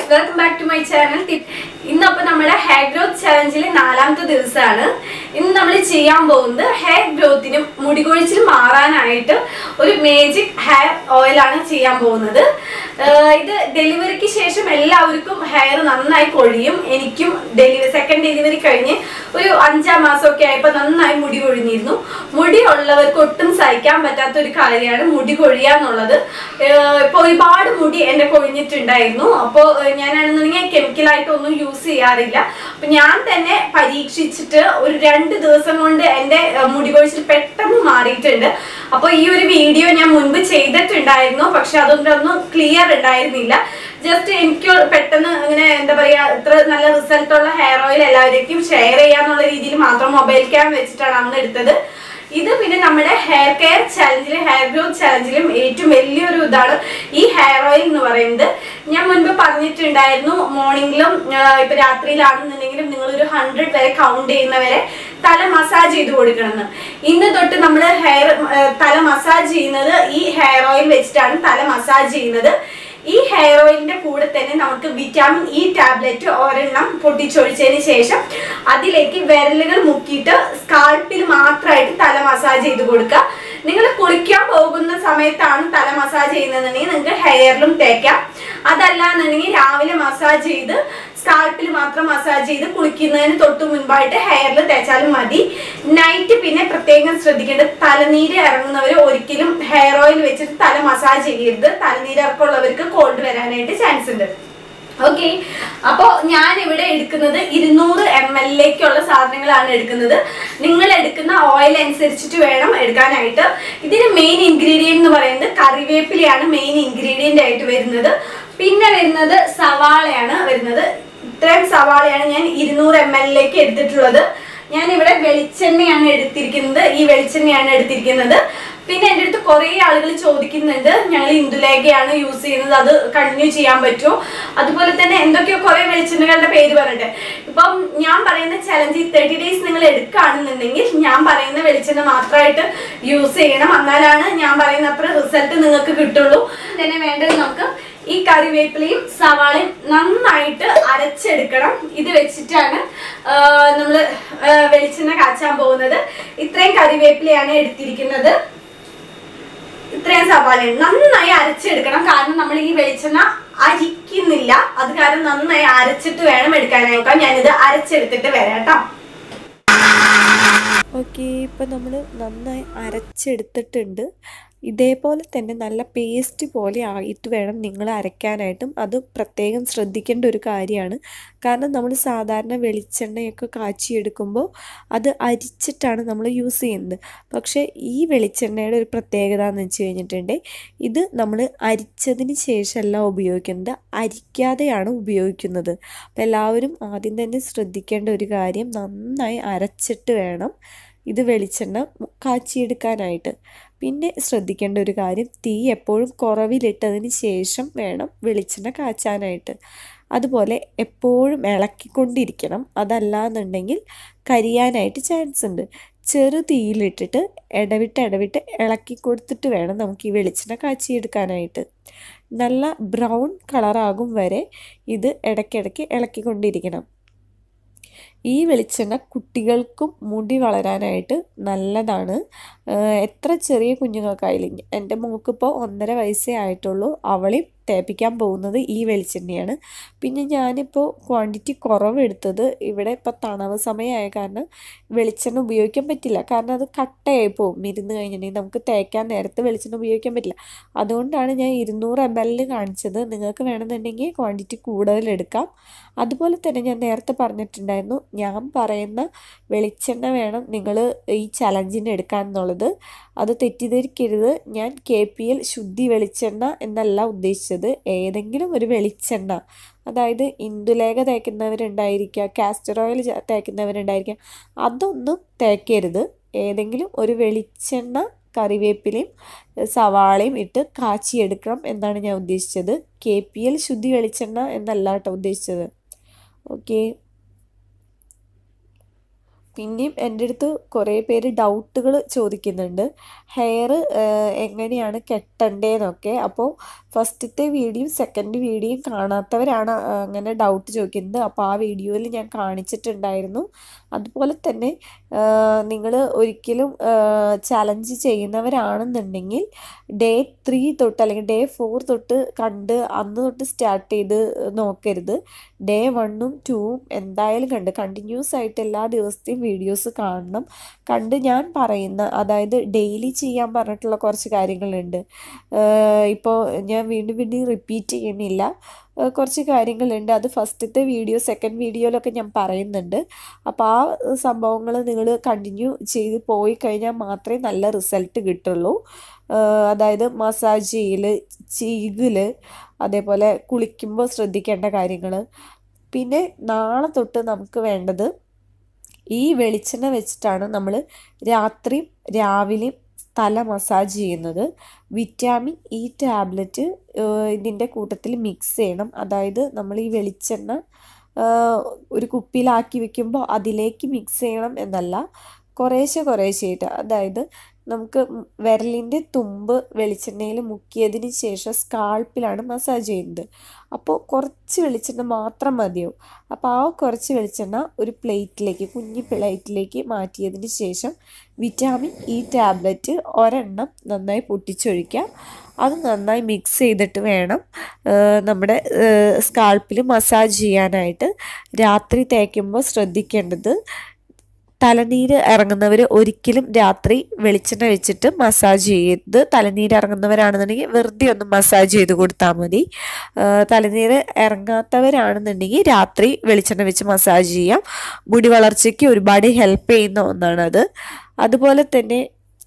welcome back to my channel ഇന്നപ്പോൾ നമ്മുടെ hair growth ചലഞ്ചിലെ നാലാമത്തെ ദിവസമാണ് ഇന്ന് നമ്മൾ ചെയ്യാൻ പോകുന്നത് ഹെയർ ഗ്രോത്തിനും മുടി കൊഴിച്ചിൽ മാറാനായിട്ട് ഒരു മേജിക് ഹെയർ ഓയിലാണ് ചെയ്യാൻ പോകുന്നത് ആഹ് ഇത് ഡെലിവറിക്ക് ശേഷം എല്ലാവർക്കും ഹെയർ നന്നായി കൊഴിയും എനിക്കും ഡെലിവറി സെക്കൻഡ് ഡെലിവറി കഴിഞ്ഞ് ഒരു അഞ്ചാം മാസമൊക്കെ ആയപ്പോൾ നന്നായി മുടി കൊഴിഞ്ഞിരുന്നു മുടി ഉള്ളവർക്ക് ഒട്ടും സഹിക്കാൻ പറ്റാത്ത ഒരു കാര്യമാണ് മുടി കൊഴിയുക എന്നുള്ളത് ഇപ്പോൾ ഒരുപാട് മുടി എൻ്റെ കൊഴിഞ്ഞിട്ടുണ്ടായിരുന്നു അപ്പോൾ ഞാനാണെന്നുണ്ടെങ്കിൽ കെമിക്കലായിട്ടൊന്നും യൂസ് ചെയ്യാറില്ല അപ്പം ഞാൻ തന്നെ പരീക്ഷിച്ചിട്ട് ഒരു രണ്ട് ദിവസം കൊണ്ട് എൻ്റെ ഏഹ്, മുടി കൊഴിച്ചിൽ പെട്ടെന്ന് മാറിയിട്ടുണ്ട് അപ്പോൾ ഈ ഒരു വീഡിയോ ഞാൻ മുൻപ് ചെയ്തിട്ടുണ്ടായിരുന്നു പക്ഷെ അതൊന്നും ക്ലിയർ ഉണ്ടായിരുന്നില്ല ജസ്റ്റ് എനിക്ക് പെട്ടെന്ന് ഇങ്ങനെ എന്താ പറയാ ഇത്ര നല്ല റിസൾട്ട് ഉള്ള ഹെയർ ഓയിൽ എല്ലാവരേക്കും ഷെയർ ചെയ്യാന്നുള്ള രീതിയിൽ മാത്രം മൊബൈൽ ക്യാം വെച്ചിട്ടാണ് അന്ന് എടുത്തത് ഇത് പിന്നെ നമ്മുടെ ഹെയർ കെയർ ചലഞ്ചിലും ഹെയർ ഗ്രോത്ത് ചലഞ്ചിലും ഏറ്റവും വലിയൊരു ഇതാണ് ഈ ഹെയർ ഓയിൽ എന്ന് പറയുന്നത് ഞാൻ മുൻപ് പറഞ്ഞിട്ടുണ്ടായിരുന്നു മോർണിംഗിലും ഇപ്പൊ രാത്രിയിലാണെന്നുണ്ടെങ്കിലും നിങ്ങൾ ഒരു ഹൺഡ്രഡ് വരെ കൗണ്ട് ചെയ്യുന്നവരെ തല മസാജ് ചെയ്ത് കൊടുക്കണമെന്ന് ഇന്ന് തൊട്ട് നമ്മൾ ഹെയർ തല മസാജ് ചെയ്യുന്നത് ഈ ഹെയർ ഓയിൽ വെച്ചിട്ടാണ് തല മസാജ് ചെയ്യുന്നത് ഈ ഹെയർ ഓയിലിന്റെ കൂടെ തന്നെ നമുക്ക് വിറ്റാമിൻ ഇ ടാബ്ലറ്റ് ഒരെണ്ണം പൊട്ടിച്ചൊഴിച്ചതിന് ശേഷം അതിലേക്ക് വിരലുകൾ മുക്കിയിട്ട് സ്കാൾപ്പിൽ മാത്രമായിട്ട് തല മസാജ് ചെയ്ത് കൊടുക്കുക നിങ്ങൾ കുളിക്കാൻ പോകുന്ന സമയത്താണ് തല മസാജ് ചെയ്യുന്നതെന്നുണ്ടെങ്കിൽ നിങ്ങൾക്ക് ഹെയറിലും തേക്കാം അതല്ല എന്നുണ്ടെങ്കിൽ രാവിലെ മസാജ് ചെയ്ത് സ്കാൾപ്പിൽ മാത്രം മസാജ് ചെയ്ത് കുളിക്കുന്നതിന് തൊട്ട് മുൻപായിട്ട് ഹെയറിൽ തേച്ചാലും മതി നൈറ്റ് പിന്നെ പ്രത്യേകം ശ്രദ്ധിക്കേണ്ടത് തലനീര് ഇറങ്ങുന്നവർ ഒരിക്കലും ഹെയർ ഓയിൽ വെച്ചിട്ട് തല മസാജ് ചെയ്യരുത് തലനീര് ഇറക്കമുള്ളവർക്ക് കോൾഡ് വരാനായിട്ട് ചാൻസ് ഉണ്ട് ഓക്കെ അപ്പോൾ ഞാൻ ഇവിടെ എടുക്കുന്നത് ഇരുന്നൂറ് എം എല്ലിലേക്കുള്ള സാധനങ്ങളാണ് എടുക്കുന്നത് നിങ്ങൾ എടുക്കുന്ന ഓയിൽ അനുസരിച്ചിട്ട് വേണം എടുക്കാനായിട്ട് ഇതിന് മെയിൻ ഇൻഗ്രീഡിയൻറ്റ് എന്ന് പറയുന്നത് കറിവേപ്പിലയാണ് മെയിൻ ഇൻഗ്രീഡിയൻ്റ് ആയിട്ട് വരുന്നത് പിന്നെ വരുന്നത് സവാളയാണ് വരുന്നത് ഇത്രയും സവാളയാണ് ഞാൻ ഇരുന്നൂറ് എം എല്ലിലേക്ക് എടുത്തിട്ടുള്ളത് ഞാൻ ഇവിടെ വെളിച്ചെണ്ണയാണ് എടുത്തിരിക്കുന്നത് ഈ വെളിച്ചെണ്ണയാണ് എടുത്തിരിക്കുന്നത് പിന്നെ എൻ്റെ അടുത്ത് കുറേ ആളുകൾ ചോദിക്കുന്നുണ്ട് ഞങ്ങൾ ഇന്ദുലേഖയാണ് യൂസ് ചെയ്യുന്നത് അത് കണ്ടിന്യൂ ചെയ്യാൻ പറ്റുമോ അതുപോലെ തന്നെ എന്തൊക്കെയോ കുറേ വെളിച്ചെണ്ണകളുടെ പേര് പറഞ്ഞിട്ട് ഇപ്പം ഞാൻ പറയുന്ന ചലഞ്ച് തേർട്ടി ഡേയ്സ് നിങ്ങൾ എടുക്കുകയാണെന്നുണ്ടെങ്കിൽ ഞാൻ പറയുന്ന വെളിച്ചെണ്ണ മാത്രമായിട്ട് യൂസ് ചെയ്യണം എന്നാലാണ് ഞാൻ പറയുന്ന അത്ര റിസൾട്ട് നിങ്ങൾക്ക് കിട്ടുള്ളൂ തന്നെ വേണ്ടത് നമുക്ക് ഈ കറിവേപ്പിലയും സവാളയും നന്നായിട്ട് അരച്ചെടുക്കണം ഇത് വെച്ചിട്ടാണ് നമ്മൾ വെളിച്ചെണ്ണ കാച്ചാൻ പോകുന്നത് ഇത്രയും കറിവേപ്പിലയാണ് എടുത്തിരിക്കുന്നത് ഇത്രയും സവാളയാണ് നന്നായി അരച്ചെടുക്കണം കാരണം നമ്മൾ ഈ വെളിച്ചെണ്ണ അരിക്കുന്നില്ല അത് കാരണം നന്നായി അരച്ചിട്ട് വേണം എടുക്കാനായിട്ട് ഞാനിത് അരച്ചെടുത്തിട്ട് വരാം കേട്ടോ ഓക്കെ ഇപ്പം നമ്മൾ നന്നായി അരച്ചെടുത്തിട്ടുണ്ട് ഇതേപോലെ തന്നെ നല്ല പേസ്റ്റ് പോലെ ആയിട്ട് വേണം നിങ്ങൾ അരയ്ക്കാനായിട്ടും അത് പ്രത്യേകം ശ്രദ്ധിക്കേണ്ട ഒരു കാര്യമാണ് കാരണം നമ്മൾ സാധാരണ വെളിച്ചെണ്ണയൊക്കെ കാച്ചിയെടുക്കുമ്പോൾ അത് അരിച്ചിട്ടാണ് നമ്മൾ യൂസ് ചെയ്യുന്നത് പക്ഷേ ഈ വെളിച്ചെണ്ണയുടെ ഒരു പ്രത്യേകത എന്ന് വെച്ച് കഴിഞ്ഞിട്ടുണ്ടെങ്കിൽ ഇത് നമ്മൾ അരിച്ചതിന് ശേഷമല്ല ഉപയോഗിക്കുന്നത് അരിക്കാതെയാണ് ഉപയോഗിക്കുന്നത് അപ്പോൾ എല്ലാവരും ആദ്യം തന്നെ ശ്രദ്ധിക്കേണ്ട ഒരു കാര്യം നന്നായി അരച്ചിട്ട് വേണം ഇത് വെളിച്ചെണ്ണ മു- കാച്ചിയെടുക്കാനായിട്ട് പിന്നെ ശ്രദ്ധിക്കേണ്ട ഒരു കാര്യം തീ എപ്പോഴും കുറവിലിട്ടതിന് ശേഷം വേണം വെളിച്ചെണ്ണ കാച്ചാനായിട്ട് അതുപോലെ എപ്പോഴും ഇളക്കിക്കൊണ്ടിരിക്കണം അതല്ല എന്നുണ്ടെങ്കിൽ കരിയാനായിട്ട് ചാൻസ് ഉണ്ട് ചെറു തീയിലിട്ടിട്ട് ഇടവിട്ട് ഇടവിട്ട് ഇളക്കി കൊടുത്തിട്ട് വേണം നമുക്ക് ഈ വെളിച്ചെണ്ണ കാച്ചിയെടുക്കാനായിട്ട് നല്ല ബ്രൗൺ കളറാകും വരെ ഇത് ഇടയ്ക്കിടയ്ക്ക് ഇളക്കിക്കൊണ്ടിരിക്കണം ഈ വെളിച്ചെണ്ണ കുട്ടികൾക്കും മുടി വളരാനായിട്ട് നല്ലതാണ് ആഹ് എത്ര ചെറിയ കുഞ്ഞുങ്ങൾക്കായാലും എൻ്റെ മോൾക്കിപ്പോൾ ഒന്നര വയസ്സേ ആയിട്ടുള്ളൂ അവളെയും തേപ്പിക്കാൻ പോകുന്നത് ഈ വെളിച്ചെണ്ണയാണ് പിന്നെ ഞാനിപ്പോൾ ക്വാണ്ടിറ്റി കുറവെടുത്തത് ഇവിടെ ഇപ്പോൾ തണവ് സമയമായ കാരണം വെളിച്ചെണ്ണ ഉപയോഗിക്കാൻ പറ്റില്ല കാരണം അത് കട്ടയായി പോകും ഇരുന്ന് കഴിഞ്ഞിട്ടുണ്ടെങ്കിൽ നമുക്ക് തേക്കാൻ നേരത്ത് വെളിച്ചെണ്ണ ഉപയോഗിക്കാൻ പറ്റില്ല അതുകൊണ്ടാണ് ഞാൻ ഇരുന്നൂറ് എം എല്ലിൽ കാണിച്ചത് നിങ്ങൾക്ക് വേണമെന്നുണ്ടെങ്കിൽ ക്വാണ്ടിറ്റി കൂടുതൽ എടുക്കാം അതുപോലെ തന്നെ ഞാൻ നേരത്തെ പറഞ്ഞിട്ടുണ്ടായിരുന്നു ഞാൻ പറയുന്ന വെളിച്ചെണ്ണ വേണം നിങ്ങൾ ഈ ചലഞ്ചിന് എടുക്കാൻ എന്നുള്ളത് അത് തെറ്റിദ്ധരിക്കരുത് ഞാൻ കെ പി എൽ ശുദ്ധി വെളിച്ചെണ്ണ എന്നല്ല ഉദ്ദേശിച്ചത് ഏതെങ്കിലും ഒരു വെളിച്ചെണ്ണ അതായത് ഇന്ദുലേഖ തേക്കുന്നവരുണ്ടായിരിക്കുക കാസ്റ്റർ ഓയിൽ ചേ- തേക്കുന്നവരുണ്ടായിരിക്കുക അതൊന്നും തേക്കരുത് ഏതെങ്കിലും ഒരു വെളിച്ചെണ്ണ കറിവേപ്പിലയും എഹ്, സവാളയും ഇട്ട് കാച്ചിയെടുക്കണം എന്നാണ് ഞാൻ ഉദ്ദേശിച്ചത് കെ പി എൽ ശുദ്ധി വെളിച്ചെണ്ണ എന്നല്ല കേട്ടോ ഉദ്ദേശിച്ചത് ഓക്കെ പിന്നെയും എൻ്റെ അടുത്ത് കുറേ പേര് ഡൗട്ടുകൾ ചോദിക്കുന്നുണ്ട് ഹെയർ എങ്ങനെയാണ് കെട്ടണ്ടേന്നൊക്കെ അപ്പോൾ ഫസ്റ്റത്തെ വീഡിയോയും സെക്കൻഡ് വീഡിയോയും കാണാത്തവരാണ് ആ, അങ്ങനെ ഡൗട്ട് ചോദിക്കുന്നത് അപ്പോൾ ആ വീഡിയോയിൽ ഞാൻ കാണിച്ചിട്ടുണ്ടായിരുന്നു അതുപോലെ തന്നെ നിങ്ങൾ ഒരിക്കലും ചലഞ്ച് ചെയ്യുന്നവരാണെന്നുണ്ടെങ്കിൽ ഡേ ത്രീ തൊട്ട് അല്ലെങ്കിൽ ഡേ ഫോർ തൊട്ട് കണ്ട് അന്ന് തൊട്ട് സ്റ്റാർട്ട് ചെയ്ത് നോക്കരുത് ഡേ വണ്ണും ടൂവും എന്തായാലും കണ്ട് കണ്ടിന്യൂസ് ആയിട്ട് എല്ലാ ദിവസത്തെയും വീഡിയോസ് കാണണം കണ്ട് ഞാൻ പറയുന്ന അതായത് ഡെയിലി ചെയ്യാൻ പറഞ്ഞിട്ടുള്ള കുറച്ച് കാര്യങ്ങളുണ്ട് ഇപ്പോൾ ഞാൻ വീണ്ടും വീണ്ടും റിപ്പീറ്റ് ചെയ്യുന്നില്ല ഏഹ് കുറച്ച് കാര്യങ്ങളുണ്ട് അത് ഫസ്റ്റത്തെ വീഡിയോ സെക്കൻഡ് വീഡിയോയിലൊക്കെ ഞാൻ പറയുന്നുണ്ട് അപ്പോൾ ആ സംഭവങ്ങൾ നിങ്ങൾ കണ്ടിന്യൂ ചെയ്ത് പോയി കഴിഞ്ഞാൽ മാത്രമേ നല്ല റിസൾട്ട് കിട്ടുള്ളൂ ഏഹ് അതായത് മസാജ് ചെയ്യൽ ചീകൽ അതേപോലെ കുളിക്കുമ്പോൾ ശ്രദ്ധിക്കേണ്ട കാര്യങ്ങൾ പിന്നെ നാളെ തൊട്ട് നമുക്ക് വേണ്ടത് ഈ വെളിച്ചെണ്ണ വെച്ചിട്ടാണ് നമ്മൾ രാത്രി രാവിലെയും തല മസാജ് ചെയ്യുന്നത് വിറ്റാമിൻ ഇ ടാബ്ലറ്റ് ഇതിൻ്റെ കൂട്ടത്തിൽ മിക്സ് ചെയ്യണം അതായത് നമ്മൾ ഈ വെളിച്ചെണ്ണ ഏഹ് ഒരു കുപ്പിയിലാക്കി വെക്കുമ്പോൾ അതിലേക്ക് മിക്സ് ചെയ്യണം എന്നല്ല കുറേശ്ശെ കുറേശ്ശെയായിട്ട് അതായത് നമുക്ക് വിരലിൻ്റെ തുമ്പ് വെളിച്ചെണ്ണയിൽ മുക്കിയതിന് ശേഷം സ്കാൾപ്പിലാണ് മസാജ് ചെയ്യുന്നത് അപ്പോൾ കുറച്ച് വെളിച്ചെണ്ണ മാത്രം മതിയാവും അപ്പോൾ ആ കുറച്ച് വെളിച്ചെണ്ണ ഒരു പ്ലേറ്റിലേക്ക് കുഞ്ഞി പ്ലേറ്റിലേക്ക് മാറ്റിയതിന് ശേഷം വിറ്റാമിൻ ഇ ടാബ്ലറ്റ് ഒരെണ്ണം നന്നായി പൊട്ടിച്ചൊഴിക്കുക അത് നന്നായി മിക്സ് ചെയ്തിട്ട് വേണം ഏഹ് നമ്മുടെ സ്കാൾപ്പിൽ മസാജ് ചെയ്യാനായിട്ട് രാത്രി തേക്കുമ്പോൾ ശ്രദ്ധിക്കേണ്ടത് തലനീര് ഇറങ്ങുന്നവർ ഒരിക്കലും രാത്രി വെളിച്ചെണ്ണ വെച്ചിട്ട് മസാജ് ചെയ്യരുത് തലനീര് ഇറങ്ങുന്നവരാണെന്നുണ്ടെങ്കിൽ വെറുതെ ഒന്ന് മസാജ് ചെയ്ത് കൊടുത്താൽ മതി ഏഹ് തലനീര് ഇറങ്ങാത്തവരാണെന്നുണ്ടെങ്കിൽ രാത്രി വെളിച്ചെണ്ണ വെച്ച് മസാജ് ചെയ്യാം മുടി വളർച്ചയ്ക്ക് ഒരുപാട് ഹെൽപ്പ് ചെയ്യുന്ന ഒന്നാണത് അതുപോലെ തന്നെ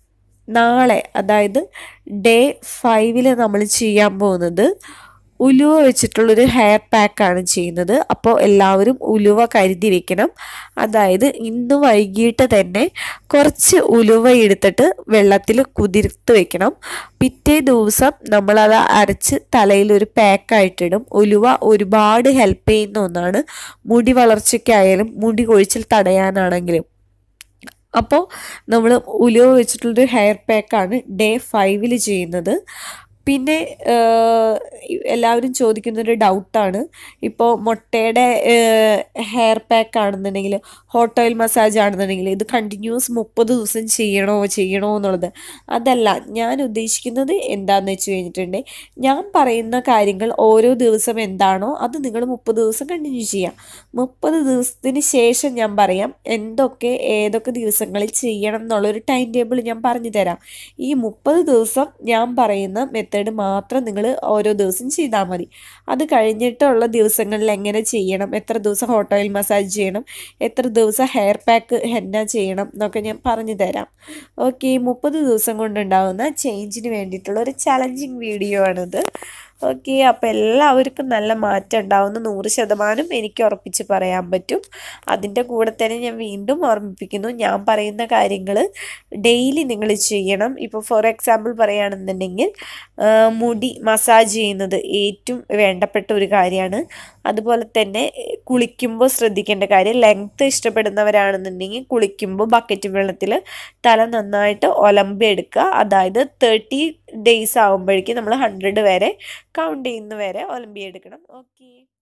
നാളെ അതായത് ഡേ ഫൈവിൽ നമ്മൾ ചെയ്യാൻ പോകുന്നത് ഉലുവ വെച്ചിട്ടുള്ളൊരു ഹെയർ പാക്കാണ് ചെയ്യുന്നത് അപ്പോൾ എല്ലാവരും ഉലുവ കരുതി വെക്കണം അതായത് ഇന്ന് വൈകിട്ട് തന്നെ കുറച്ച് ഉലുവ എടുത്തിട്ട് വെള്ളത്തിൽ കുതിർത്ത് വെക്കണം പിറ്റേ ദിവസം നമ്മളത് അരച്ച് തലയിൽ ഒരു പാക്കായിട്ടിടും ഉലുവ ഒരുപാട് ഹെൽപ്പ് ചെയ്യുന്ന ഒന്നാണ് മുടി വളർച്ചയ്ക്കായാലും മുടി കൊഴിച്ചിൽ തടയാനാണെങ്കിലും അപ്പോൾ നമ്മൾ ഉലുവ വെച്ചിട്ടുള്ളൊരു ഹെയർ പാക്കാണ് ഡേ ഫൈവിൽ ചെയ്യുന്നത് പിന്നെ ഏഹ്, എല്ലാവരും ചോദിക്കുന്നൊരു ഡൗട്ടാണ് ഇപ്പോൾ മുട്ടയുടെ ഹെയർ പാക്ക് ആണെന്നുണ്ടെങ്കിൽ ഹോട്ട് ഓയിൽ മസാജ് ആണെന്നുണ്ടെങ്കിൽ ഇത് കണ്ടിന്യൂസ് മുപ്പത് ദിവസം ചെയ്യണോ ചെയ്യണോ എന്നുള്ളത് അതല്ല ഞാൻ ഉദ്ദേശിക്കുന്നത് എന്താണെന്ന് വെച്ച് കഴിഞ്ഞിട്ടുണ്ടെങ്കിൽ ഞാൻ പറയുന്ന കാര്യങ്ങൾ ഓരോ ദിവസം എന്താണോ അത് നിങ്ങൾ മുപ്പത് ദിവസം കണ്ടിന്യൂ ചെയ്യാം മുപ്പത് ദിവസത്തിന് ശേഷം ഞാൻ പറയാം എന്തൊക്കെ ഏതൊക്കെ ദിവസങ്ങളിൽ ചെയ്യണം എന്നുള്ളൊരു ടൈം ടേബിൾ ഞാൻ പറഞ്ഞു തരാം ഈ മുപ്പത് ദിവസം ഞാൻ പറയുന്ന മെത്തേഡ് മാത്രം നിങ്ങൾ ഓരോ ദിവസം ചെയ്താൽ മതി അത് കഴിഞ്ഞിട്ടുള്ള ദിവസങ്ങളിൽ എങ്ങനെ ചെയ്യണം എത്ര ദിവസം ഹോട്ട് ഓയിൽ മസാജ് ചെയ്യണം എത്ര ദിവസം ഹെയർ പാക്ക് ഹെന്ന ചെയ്യണം എന്നൊക്കെ ഞാൻ പറഞ്ഞു തരാം ഓക്കെ മുപ്പത് ദിവസം കൊണ്ടുണ്ടാകുന്ന ചേഞ്ചിന് വേണ്ടിയിട്ടുള്ള ഒരു ചലഞ്ചിങ് വീഡിയോ ആണിത് ഓക്കെ അപ്പോൾ എല്ലാവർക്കും നല്ല മാറ്റം ഉണ്ടാവുന്ന നൂറ് ശതമാനം എനിക്ക് ഉറപ്പിച്ച് പറയാൻ പറ്റും അതിൻ്റെ കൂടെ തന്നെ ഞാൻ വീണ്ടും ഓർമ്മിപ്പിക്കുന്നു ഞാൻ പറയുന്ന കാര്യങ്ങൾ ഡെയിലി നിങ്ങൾ ചെയ്യണം ഇപ്പോൾ ഫോർ എക്സാമ്പിൾ പറയുകയാണെന്നുണ്ടെങ്കിൽ ആ, മുടി മസാജ് ചെയ്യുന്നത് ഏറ്റവും വേണ്ടപ്പെട്ട ഒരു കാര്യമാണ് അതുപോലെ തന്നെ കുളിക്കുമ്പോൾ ശ്രദ്ധിക്കേണ്ട കാര്യം ലെങ്ത്ത് ഇഷ്ടപ്പെടുന്നവരാണെന്നുണ്ടെങ്കിൽ കുളിക്കുമ്പോൾ ബക്കറ്റ് വെള്ളത്തിൽ തല നന്നായിട്ട് ഒലമ്പി എടുക്കുക അതായത് തേർട്ടി ഡേയ്സ് ആകുമ്പോഴേക്കും നമ്മൾ ഹൺഡ്രഡ് വരെ കൗണ്ട് ചെയ്യുന്ന വരെ ഒലമ്പി എടുക്കണം ഓക്കെ